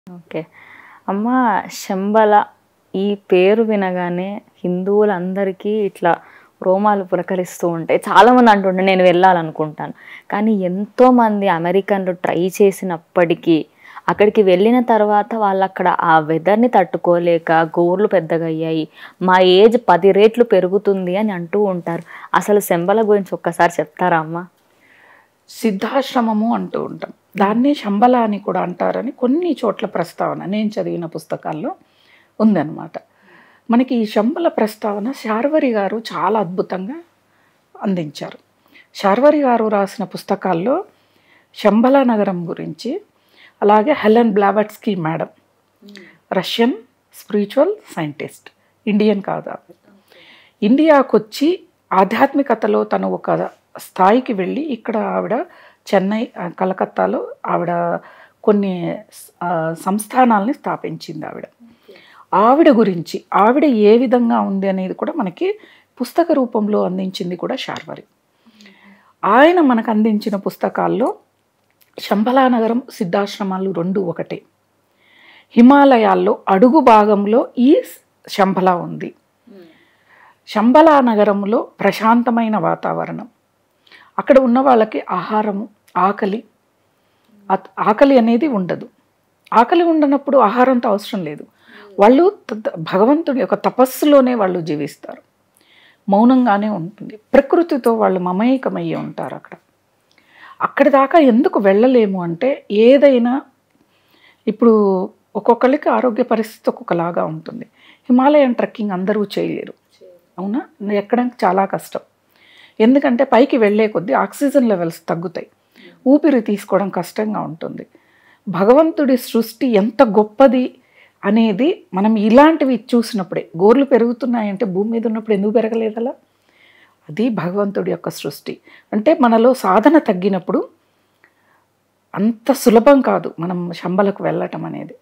Okay అమ్మ శంబల ఈ పేరు వినగానే హిందువులందరికీ ఇట్లా రోమాలు పులకరిస్తూ ఉంటాయి చాలామంది అంటుండే నేను వెళ్ళాలనుకుంటాను కానీ ఎంతోమంది అమెరికన్లు ట్రై చేసినప్పటికీ అక్కడికి వెళ్ళిన తర్వాత వాళ్ళు అక్కడ ఆ వెదర్ని తట్టుకోలేక గోర్లు పెద్దగా అయ్యాయి మా ఏజ్ పది రేట్లు పెరుగుతుంది అని అంటూ ఉంటారు అసలు శంబల గురించి ఒక్కసారి చెప్తారా అమ్మ సిద్ధాశ్రమము అంటూ ఉంటాం దాన్నే శంబల అని కూడా అంటారని కొన్ని చోట్ల ప్రస్తావన నేను చదివిన పుస్తకాల్లో ఉందన్నమాట మనకి ఈ శంబల ప్రస్తావన శార్వరి గారు చాలా అద్భుతంగా అందించారు శార్వరి గారు రాసిన పుస్తకాల్లో శంబల నగరం గురించి అలాగే Helen Blavatsky madam Russian spiritual scientist Indian కాదు ఆమె. ఇండియాకు వచ్చి ఆధ్యాత్మికతలో తను ఒక స్థాయికి వెళ్ళి ఇక్కడ ఆవిడ చెన్నై ఆ, కలకత్తాలో ఆవిడ కొన్ని ఆ, సంస్థానాల్ని స్థాపించింది ఆవిడ ఆవిడ గురించి ఆవిడ ఏ విధంగా ఉంది అనేది కూడా మనకి పుస్తక రూపంలో అందించింది కూడా శార్వరి ఆయన మనకు అందించిన పుస్తకాల్లో శంబలా నగరం సిద్ధాశ్రమాలు రెండు ఒకటే హిమాలయాల్లో అడుగు భాగంలో ఈ శంబలా ఉంది శంబలా నగరంలో ప్రశాంతమైన వాతావరణం అక్కడ ఉన్న వాళ్ళకి ఆహారము ఆకలి ఆ- ఆకలి అనేది ఉండదు ఆకలి ఉండనప్పుడు ఆహారంతో అవసరం లేదు వాళ్ళు త- భగవంతుడి యొక్క తపస్సులోనే వాళ్ళు జీవిస్తారు మౌనంగానే ఉంటుంది ప్రకృతితో వాళ్ళు మమేకమయ్యి ఉంటారు అక్కడ అక్కడి దాకా ఎందుకు వెళ్ళలేము అంటే ఏదైనా ఇప్పుడు ఒక్కొక్కరికి ఆరోగ్య పరిస్థితి ఒక్కొక్కలాగా ఉంటుంది హిమాలయన్ ట్రెక్కింగ్ అందరూ చేయలేరు అవునా ఎక్కడం చాలా కష్టం ఎందుకంటే పైకి వెళ్ళే కొద్దీ ఆక్సిజన్ లెవెల్స్ తగ్గుతాయి ఊపిరి తీసుకోవడం కష్టంగా ఉంటుంది భగవంతుడి సృష్టి ఎంత గొప్పది అనేది మనం ఇలాంటివి చూసినప్పుడే గోర్లు పెరుగుతున్నాయంటే భూమి మీద ఉన్నప్పుడు ఎందుకు పెరగలేదలా అది భగవంతుడి యొక్క సృష్టి అంటే మనలో సాధన తగ్గినప్పుడు అంత సులభం కాదు మనం శంబలకు వెళ్ళటం అనేది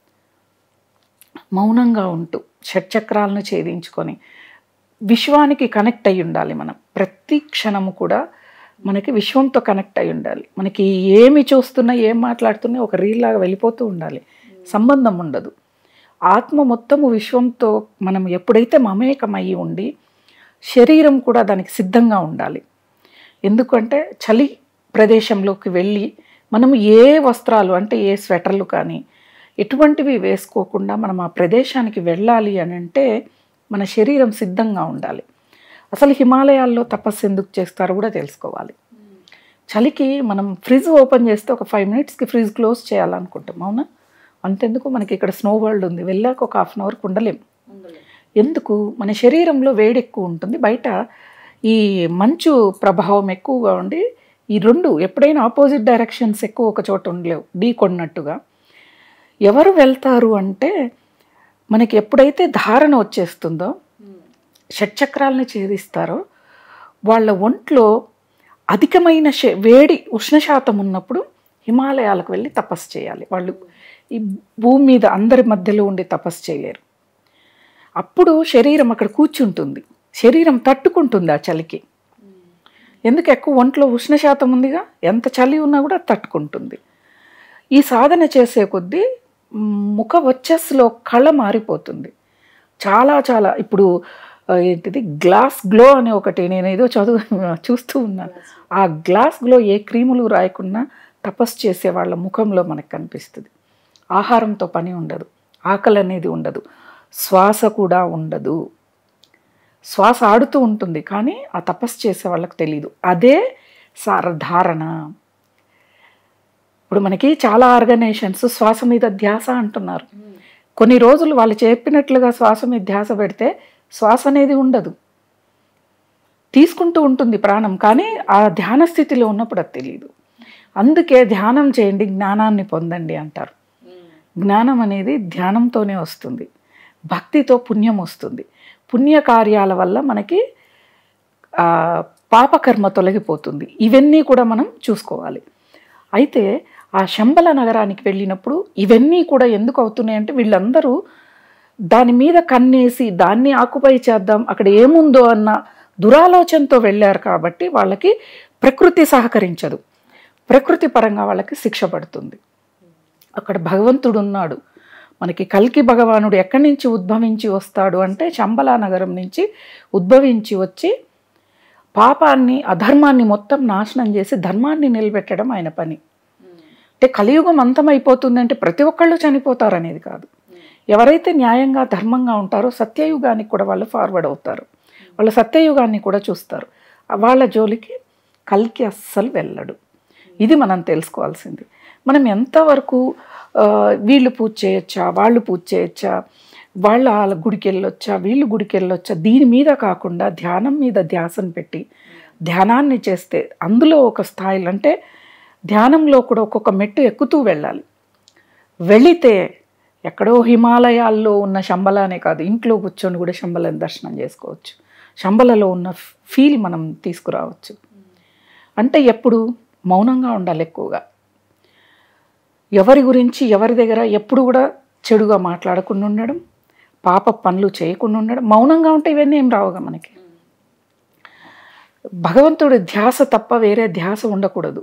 మౌనంగా ఉంటూ షట్చక్రాలను ఛేదించుకొని విశ్వానికి కనెక్ట్ అయి ఉండాలి మనం ప్రతి క్షణము కూడా మనకి విశ్వంతో కనెక్ట్ అయి ఉండాలి మనకి ఏమి చూస్తున్నా ఏం మాట్లాడుతున్నా ఒక రీల్ లాగా వెళ్ళిపోతూ ఉండాలి సంబంధం ఉండదు ఆత్మ మొత్తము విశ్వంతో మనం ఎప్పుడైతే మమేకమయ్యి ఉండి శరీరం కూడా దానికి సిద్ధంగా ఉండాలి ఎందుకంటే చలి ప్రదేశంలోకి వెళ్ళి మనం ఏ వస్త్రాలు అంటే ఏ స్వెటర్లు కానీ ఎటువంటివి వేసుకోకుండా మనం ఆ ప్రదేశానికి వెళ్ళాలి అని అంటే మన శరీరం సిద్ధంగా ఉండాలి అసలు హిమాలయాల్లో తపస్సు ఎందుకు చేస్తారో కూడా తెలుసుకోవాలి చలికి మనం ఫ్రిడ్జ్ ఓపెన్ చేస్తే ఒక ఫైవ్ మినిట్స్కి ఫ్రిడ్జ్ క్లోజ్ చేయాలనుకుంటాం అవునా అంతెందుకు మనకి ఇక్కడ స్నో వరల్డ్ ఉంది వెళ్ళాక ఒక హాఫ్ అన్ అవర్కి ఉండలేం ఎందుకు మన శరీరంలో వేడి ఎక్కువ ఉంటుంది బయట ఈ మంచు ప్రభావం ఎక్కువగా ఉండి ఈ రెండు ఎప్పుడైనా ఆపోజిట్ డైరెక్షన్స్ ఎక్కువ ఒక చోట ఉండలేవు ఢీ కొన్నట్టుగా ఎవరు వెళ్తారు అంటే మనకి ఎప్పుడైతే ధారణ వచ్చేస్తుందో షట్చక్రాలను ఛేదిస్తారో వాళ్ళ ఒంట్లో అధికమైన శ- వేడి ఉష్ణశాతం ఉన్నప్పుడు హిమాలయాలకు వెళ్ళి తపస్సు చేయాలి వాళ్ళు ఈ భూమి మీద అందరి మధ్యలో ఉండి తపస్సు చేయలేరు అప్పుడు శరీరం అక్కడ కూర్చుంటుంది శరీరం తట్టుకుంటుంది ఆ చలికి ఎందుకు ఎక్కువ ఒంట్లో ఉష్ణశాతం ఉందిగా ఎంత చలి ఉన్నా కూడా తట్టుకుంటుంది ఈ సాధన చేసే కొద్దీ మ్, ముఖ వచ్చస్సులో కళ మారిపోతుంది చాలా చాలా ఇప్పుడు ఆ, ఏంటిది గ్లాస్ గ్లో అనే ఒకటి నేను ఏదో చదువు చూస్తూ ఉన్నాను ఆ గ్లాస్ గ్లో ఏ క్రీములు రాయకుండా తపస్సు చేసే వాళ్ళ ముఖంలో మనకు కనిపిస్తుంది ఆహారంతో పని ఉండదు ఆకలి అనేది ఉండదు శ్వాస కూడా ఉండదు శ్వాస ఆడుతూ ఉంటుంది కానీ ఆ తపస్సు చేసే వాళ్ళకి తెలియదు అదే సారధారణ ఇప్పుడు మనకి చాలా ఆర్గనైజేషన్స్ శ్వాస మీద ధ్యాస అంటున్నారు కొన్ని రోజులు వాళ్ళు చెప్పినట్లుగా శ్వాస మీద ధ్యాస పెడితే శ్వాస అనేది ఉండదు తీసుకుంటూ ఉంటుంది ప్రాణం కానీ ఆ ధ్యాన స్థితిలో ఉన్నప్పుడు అది తెలియదు అందుకే ధ్యానం చేయండి జ్ఞానాన్ని పొందండి అంటారు జ్ఞానం అనేది ధ్యానంతోనే వస్తుంది భక్తితో పుణ్యం వస్తుంది పుణ్య కార్యాల వల్ల మనకి ఆ, పాపకర్మ తొలగిపోతుంది ఇవన్నీ కూడా మనం చూసుకోవాలి అయితే ఆ శంబల నగరానికి వెళ్ళినప్పుడు ఇవన్నీ కూడా ఎందుకు అవుతున్నాయి అంటే వీళ్ళందరూ దాని మీద కన్నేసి దాన్ని ఆకుపై చేద్దాం అక్కడ ఏముందో అన్న దురాలోచనతో వెళ్ళారు కాబట్టి వాళ్ళకి ప్రకృతి సహకరించదు ప్రకృతి పరంగా వాళ్ళకి శిక్ష పడుతుంది అక్కడ భగవంతుడు ఉన్నాడు మనకి కల్కి భగవానుడు ఎక్కడి నుంచి ఉద్భవించి వస్తాడు అంటే చంబలా నగరం నుంచి ఉద్భవించి వచ్చి పాపాన్ని అధర్మాన్ని మొత్తం నాశనం చేసి ధర్మాన్ని నిలబెట్టడం ఆయన పని అంటే కలియుగం అంతమైపోతుందంటే ప్రతి ఒక్కళ్ళు చనిపోతారు అనేది కాదు ఎవరైతే న్యాయంగా ధర్మంగా ఉంటారో సత్యయుగానికి కూడా వాళ్ళు ఫార్వర్డ్ అవుతారు వాళ్ళ సత్యయుగాన్ని కూడా చూస్తారు వాళ్ళ జోలికి కల్కి అస్సలు వెళ్ళడు ఇది మనం తెలుసుకోవాల్సింది మనం ఎంతవరకు ఆ, వీళ్ళు పూజ చేయొచ్చా వాళ్ళు పూజ చేయొచ్చా వాళ్ళ వాళ్ళ గుడికి వెళ్ళొచ్చా వీళ్ళు గుడికి వెళ్ళొచ్చా దీని మీద కాకుండా ధ్యానం మీద ధ్యాసను పెట్టి ధ్యానాన్ని చేస్తే అందులో ఒక స్థాయిలో అంటే ధ్యానంలో కూడా ఒక్కొక్క మెట్టు ఎక్కుతూ వెళ్ళాలి వెళితే ఎక్కడో హిమాలయాల్లో ఉన్న శంబలానే కాదు ఇంట్లో కూర్చొని కూడా శంబలని దర్శనం చేసుకోవచ్చు శంబలలో ఉన్న ఫీల్ మనం తీసుకురావచ్చు అంటే ఎప్పుడు మౌనంగా ఉండాలి ఎక్కువగా ఎవరి గురించి ఎవరి దగ్గర ఎప్పుడు కూడా చెడుగా మాట్లాడకుండా ఉండడం పాప పనులు చేయకుండా ఉండడం మౌనంగా ఉంటే ఇవన్నీ ఏం రావుగా మనకి భగవంతుడి ధ్యాస తప్ప వేరే ధ్యాస ఉండకూడదు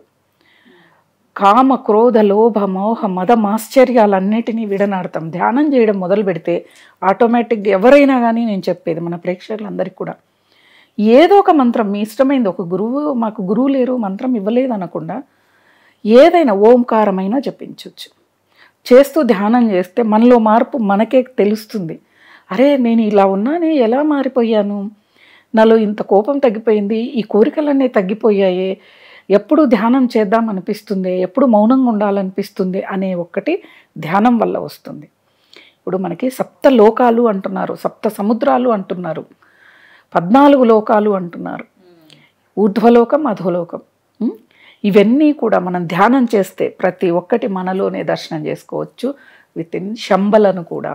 కామ క్రోధ లోభ మోహ మద మాశ్చర్యాలన్నిటినీ విడనాడతాం ధ్యానం చేయడం మొదలు పెడితే ఆటోమేటిక్గా ఎవరైనా కానీ నేను చెప్పేది మన ప్రేక్షకులందరికీ కూడా ఏదో ఒక మంత్రం మీ ఇష్టమైంది ఒక గురువు మాకు గురువు లేరు మంత్రం ఇవ్వలేదు అనకుండా ఏదైనా ఓంకారమైనా జపించవచ్చు చేస్తూ ధ్యానం చేస్తే మనలో మార్పు మనకే తెలుస్తుంది అరే నేను ఇలా ఉన్నానే ఎలా మారిపోయాను నాలో ఇంత కోపం తగ్గిపోయింది ఈ కోరికలన్నీ తగ్గిపోయాయి ఎప్పుడు ధ్యానం చేద్దాం అనిపిస్తుంది ఎప్పుడు మౌనంగా ఉండాలనిపిస్తుంది అనే ఒక్కటి ధ్యానం వల్ల వస్తుంది ఇప్పుడు మనకి సప్త లోకాలు అంటున్నారు సప్త సముద్రాలు అంటున్నారు పద్నాలుగు లోకాలు అంటున్నారు ఊర్ధ్వలోకం అధోలోకం ఉం? ఇవన్నీ కూడా మనం ధ్యానం చేస్తే ప్రతి ఒక్కటి మనలోనే దర్శనం చేసుకోవచ్చు విత్ ఇన్ శంబలను కూడా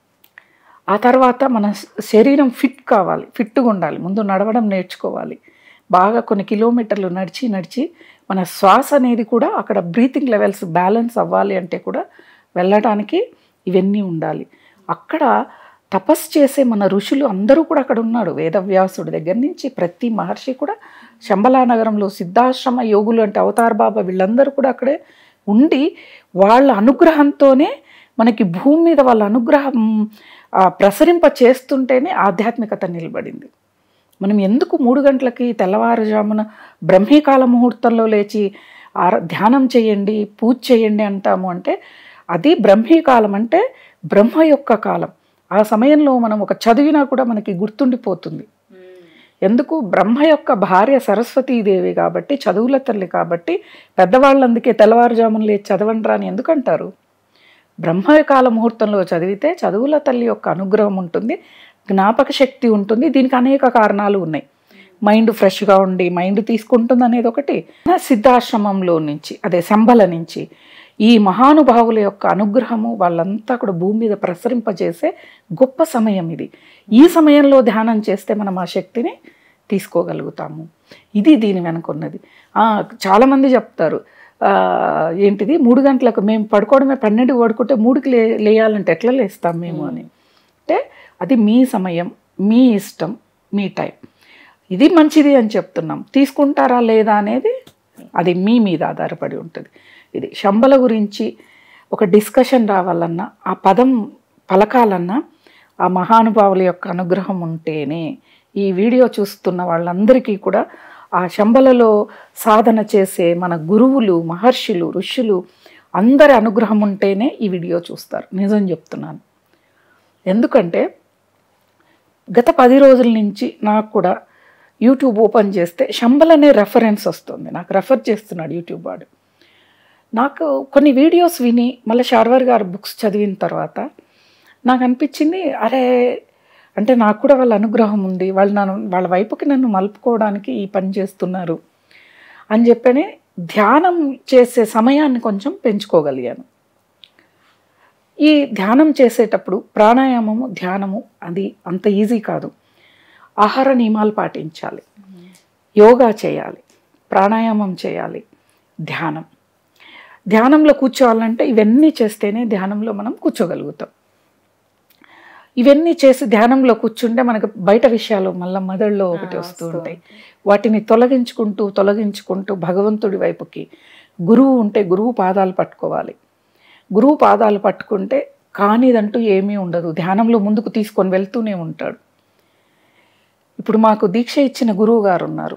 ఆ తర్వాత మన శరీరం ఫిట్ కావాలి ఫిట్గా ఉండాలి ముందు నడవడం నేర్చుకోవాలి బాగా కొన్ని కిలోమీటర్లు నడిచి నడిచి మన శ్వాస అనేది కూడా అక్కడ బ్రీతింగ్ లెవెల్స్ బ్యాలెన్స్ అవ్వాలి అంటే కూడా వెళ్ళడానికి ఇవన్నీ ఉండాలి అక్కడ తపస్సు చేసే మన ఋషులు అందరూ కూడా అక్కడ ఉన్నారు వేదవ్యాసుడి దగ్గర నుంచి ప్రతి మహర్షి కూడా శంబలా నగరంలో సిద్ధాశ్రమ యోగులు అంటే అవతార్ బాబా వీళ్ళందరూ కూడా అక్కడే ఉండి వాళ్ళ అనుగ్రహంతోనే మనకి భూమి మీద వాళ్ళ అనుగ్రహం ఆ, ప్రసరింప చేస్తుంటేనే ఆధ్యాత్మికత నిలబడింది మనం ఎందుకు మూడు గంటలకి తెల్లవారుజామున బ్రహ్మీకాల ముహూర్తంలో లేచి ఆర- ధ్యానం చేయండి పూజ చేయండి అంటాము అంటే అది బ్రహ్మీకాలం అంటే బ్రహ్మ యొక్క కాలం ఆ సమయంలో మనం ఒక చదివినా కూడా మనకి గుర్తుండిపోతుంది ఎందుకు బ్రహ్మ యొక్క భార్య సరస్వతీదేవి కాబట్టి చదువుల తల్లి కాబట్టి పెద్దవాళ్ళు అందుకే తెల్లవారుజామున లేచి చదవండి అని ఎందుకంటారు బ్రహ్మకాల ముహూర్తంలో చదివితే చదువుల తల్లి యొక్క అనుగ్రహం ఉంటుంది జ్ఞాపక శక్తి ఉంటుంది దీనికి అనేక కారణాలు ఉన్నాయి మైండ్ ఫ్రెష్గా ఉండి మైండ్ తీసుకుంటుంది అనేది ఒకటి సిద్ధాశ్రమంలో నుంచి అదే శంబల నుంచి ఈ మహానుభావుల యొక్క అనుగ్రహము వాళ్ళంతా కూడా భూమి మీద ప్రసరింపజేసే గొప్ప సమయం ఇది ఈ సమయంలో ధ్యానం చేస్తే మనం ఆ శక్తిని తీసుకోగలుగుతాము ఇది దీని వెనుకున్నది ఆ, చాలామంది చెప్తారు ఆ, ఏంటిది మూడు గంటలకు మేము పడుకోవడమే పన్నెండుకి పడుకుంటే మూడుకి లే లేయాలంటే ఎట్లా లేస్తాం మేము అని అంటే అది మీ సమయం మీ ఇష్టం మీ టైం ఇది మంచిది అని చెప్తున్నాం తీసుకుంటారా లేదా అనేది అది మీ మీద ఆధారపడి ఉంటుంది ఇది శంబల గురించి ఒక డిస్కషన్ రావాలన్నా ఆ పదం పలకాలన్నా ఆ మహానుభావుల యొక్క అనుగ్రహం ఉంటేనే ఈ వీడియో చూస్తున్న వాళ్ళందరికీ కూడా ఆ శంబలలో సాధన చేసే మన గురువులు మహర్షులు ఋషులు అందరి అనుగ్రహం ఉంటేనే ఈ వీడియో చూస్తారు నిజం చెప్తున్నాను ఎందుకంటే గత పది రోజుల నుంచి నాకు కూడా యూట్యూబ్ ఓపెన్ చేస్తే శంబల్ అనే రెఫరెన్స్ వస్తుంది నాకు రెఫర్ చేస్తున్నాడు యూట్యూబ్ వాడు నాకు కొన్ని వీడియోస్ విని మళ్ళీ షార్వర్ గారు బుక్స్ చదివిన తర్వాత నాకు అనిపించింది అరే అంటే నాకు కూడా వాళ్ళ అనుగ్రహం ఉంది వాళ్ళు నన్ను వాళ్ళ వైపుకి నన్ను మలుపుకోవడానికి ఈ పని చేస్తున్నారు అని చెప్పని ధ్యానం చేసే సమయాన్ని కొంచెం పెంచుకోగలిగాను ఈ ధ్యానం చేసేటప్పుడు ప్రాణాయామము ధ్యానము అది అంత ఈజీ కాదు ఆహార నియమాలు పాటించాలి యోగా చేయాలి ప్రాణాయామం చేయాలి ధ్యానం ధ్యానంలో కూర్చోవాలంటే ఇవన్నీ చేస్తేనే ధ్యానంలో మనం కూర్చోగలుగుతాం ఇవన్నీ చేసి ధ్యానంలో కూర్చుంటే మనకు బయట విషయాలు మళ్ళీ మెదడులో ఒకటి వస్తూ ఉంటాయి వాటిని తొలగించుకుంటూ తొలగించుకుంటూ భగవంతుడి వైపుకి గురువు ఉంటే గురువు పాదాలు పట్టుకోవాలి గురువు పాదాలు పట్టుకుంటే కానిదంటూ ఏమీ ఉండదు ధ్యానంలో ముందుకు తీసుకొని వెళ్తూనే ఉంటాడు ఇప్పుడు మాకు దీక్ష ఇచ్చిన గురువు గారు ఉన్నారు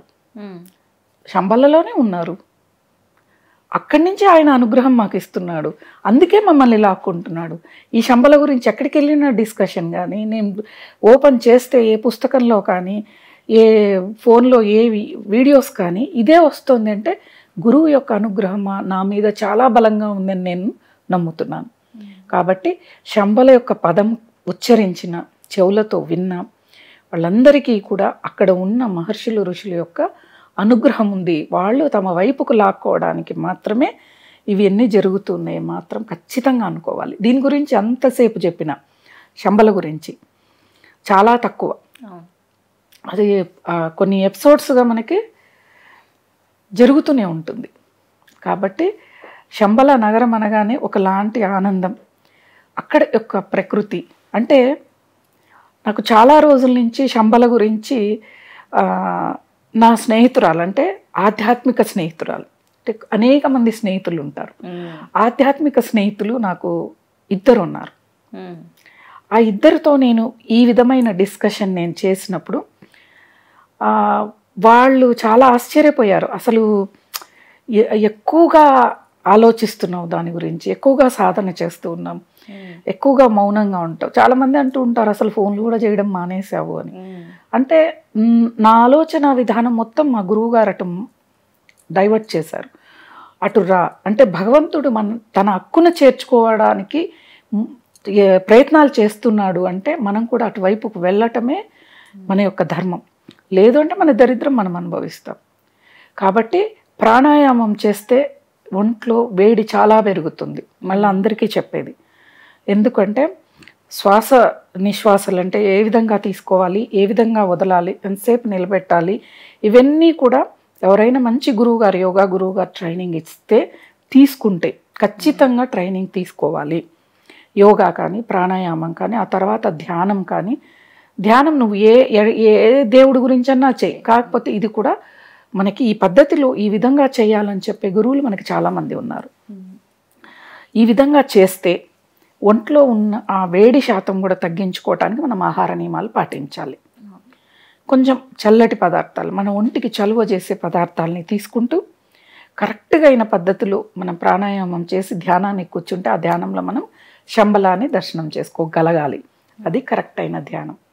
శంబలలోనే ఉన్నారు అక్కడి నుంచి ఆయన అనుగ్రహం మాకు ఇస్తున్నాడు అందుకే మమ్మల్ని లాక్కుంటున్నాడు ఈ శంబల గురించి ఎక్కడికి వెళ్ళిన డిస్కషన్ కానీ నేను ఓపెన్ చేస్తే ఏ పుస్తకంలో కానీ ఏ ఫోన్లో ఏ వి- వీడియోస్ కానీ ఇదే వస్తుంది అంటే గురువు యొక్క అనుగ్రహం మా- నా మీద చాలా బలంగా ఉందని నేను నమ్ముతున్నాను కాబట్టి శంబల యొక్క పదం ఉచ్చరించిన చెవులతో విన్న వాళ్ళందరికీ కూడా అక్కడ ఉన్న మహర్షులు ఋషుల యొక్క అనుగ్రహం ఉంది వాళ్ళు తమ వైపుకు లాక్కోవడానికి మాత్రమే ఇవన్నీ జరుగుతున్నాయి మాత్రం ఖచ్చితంగా అనుకోవాలి దీని గురించి అంతసేపు చెప్పిన శంబల గురించి చాలా తక్కువ అది ఆ, కొన్ని ఎపిసోడ్స్గా మనకి జరుగుతూనే ఉంటుంది కాబట్టి శంబల నగరం అనగానే ఒకలాంటి ఆనందం అక్కడ యొక్క ప్రకృతి అంటే నాకు చాలా రోజుల నుంచి శంబల గురించి ఆ, నా స్నేహితురాలు అంటే ఆధ్యాత్మిక స్నేహితురాలు అంటే అనేక మంది స్నేహితులు ఉంటారు ఆధ్యాత్మిక స్నేహితులు నాకు ఇద్దరు ఉన్నారు ఆ ఇద్దరితో నేను ఈ విధమైన డిస్కషన్ నేను చేసినప్పుడు ఆ, వాళ్ళు చాలా ఆశ్చర్యపోయారు అసలు ఎ- ఎక్కువగా ఆలోచిస్తున్నావు దాని గురించి ఎక్కువగా సాధన చేస్తూ ఉన్నాం ఎక్కువగా మౌనంగా ఉంటావు చాలామంది అంటూ ఉంటారు అసలు ఫోన్లు కూడా చేయడం మానేసావు అని అంటే మ్, నా ఆలోచన విధానం మొత్తం మా గురువు గారు అటు డైవర్ట్ చేశారు అటు రా అంటే భగవంతుడు మన తన హక్కున చేర్చుకోవడానికి మ్, ఏ- ప్రయత్నాలు చేస్తున్నాడు అంటే మనం కూడా అటువైపుకు వెళ్ళటమే మన యొక్క ధర్మం లేదు అంటే మన దరిద్రం మనం అనుభవిస్తాం కాబట్టి ప్రాణాయామం చేస్తే ఒంట్లో వేడి చాలా పెరుగుతుంది మళ్ళీ అందరికీ చెప్పేది ఎందుకంటే శ్వాస నిశ్వాసలు అంటే ఏ విధంగా తీసుకోవాలి ఏ విధంగా వదలాలి ఎంతసేపు నిలబెట్టాలి ఇవన్నీ కూడా ఎవరైనా మంచి గురువు గారు యోగా గురువు గారు ట్రైనింగ్ ఇస్తే తీసుకుంటే ఖచ్చితంగా ట్రైనింగ్ తీసుకోవాలి యోగా కానీ ప్రాణాయామం కానీ ఆ తర్వాత ధ్యానం కానీ ధ్యానం నువ్వు ఏ ఏ- ఏ దేవుడి గురించన్నా చేయి కాకపోతే ఇది కూడా మనకి ఈ పద్ధతిలో ఈ విధంగా చేయాలని చెప్పే గురువులు మనకి చాలామంది ఉన్నారు ఈ విధంగా చేస్తే ఒంట్లో ఉన్న ఆ వేడి శాతం కూడా తగ్గించుకోవటానికి మనం ఆహార నియమాలు పాటించాలి కొంచెం చల్లటి పదార్థాలు మన ఒంటికి చలువ చేసే పదార్థాలని తీసుకుంటూ కరెక్ట్గా అయిన పద్ధతిలో మనం ప్రాణాయామం చేసి ధ్యానాన్ని కూర్చుంటే ఆ ధ్యానంలో మనం శంబలాన్ని దర్శనం చేసుకోగలగాలి అది కరెక్ట్ అయిన ధ్యానం